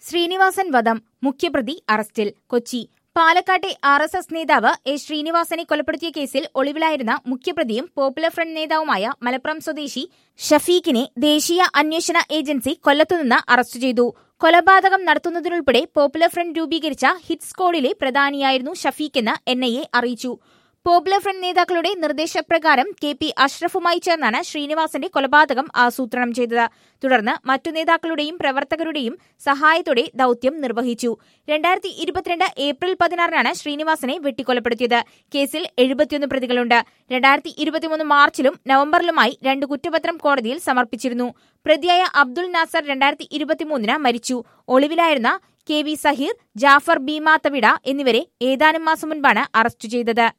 ശ്രീനിവാസൻ വധം മുഖ്യപ്രതി അറസ്റ്റിൽ കൊച്ചി പാലക്കാട്ടെ ആർ എസ് എസ് നേതാവ് എ ശ്രീനിവാസനെ കൊലപ്പെടുത്തിയ കേസിൽ ഒളിവിലായിരുന്ന മുഖ്യപ്രതിയും പോപ്പുലർ ഫ്രണ്ട് നേതാവുമായ മലപ്പുറം സ്വദേശി ഷഫീഖിനെ ദേശീയ അന്വേഷണ ഏജൻസി കൊല്ലത്തുനിന്ന് അറസ്റ്റ് ചെയ്തു കൊലപാതകം നടത്തുന്നതിനുൾപ്പെടെ പോപ്പുലർ ഫ്രണ്ട് രൂപീകരിച്ച ഹിറ്റ് സ്ക്വാഡിലെ പ്രധാനിയായിരുന്നു ഷഫീഖെന്ന് എൻ ഐ എ അറിയിച്ചു പോപ്പുലർ ഫ്രണ്ട് നേതാക്കളുടെ നിർദ്ദേശപ്രകാരം കെ പി അഷ്റഫുമായി ചേർന്നാണ് ശ്രീനിവാസന്റെ കൊലപാതകം ആസൂത്രണം ചെയ്തത് തുടർന്ന് മറ്റു നേതാക്കളുടെയും പ്രവർത്തകരുടെയും സഹായത്തോടെ ദൌത്യം നിർവഹിച്ചു രണ്ടായിരത്തി ഇരുപത്തിരണ്ട് ഏപ്രിൽ പതിനാറിനാണ് ശ്രീനിവാസനെ വെട്ടിക്കൊലപ്പെടുത്തിയത് കേസിൽ എഴുപത്തിയൊന്ന് പ്രതികളുണ്ട് രണ്ടായിരത്തി ഇരുപത്തിമൂന്ന് മാർച്ചിലും നവംബറിലുമായി രണ്ട് കുറ്റപത്രം കോടതിയിൽ സമർപ്പിച്ചിരുന്നു പ്രതിയായ അബ്ദുൾ നാസർ രണ്ടായിരത്തി ഇരുപത്തിമൂന്നിന് മരിച്ചു ഒളിവിലായിരുന്ന കെ വി സഹീർ ജാഫർ ബീമാത്തവിട എന്നിവരെ ഏതാനും മാസം മുൻപാണ് അറസ്റ്റ് ചെയ്തത്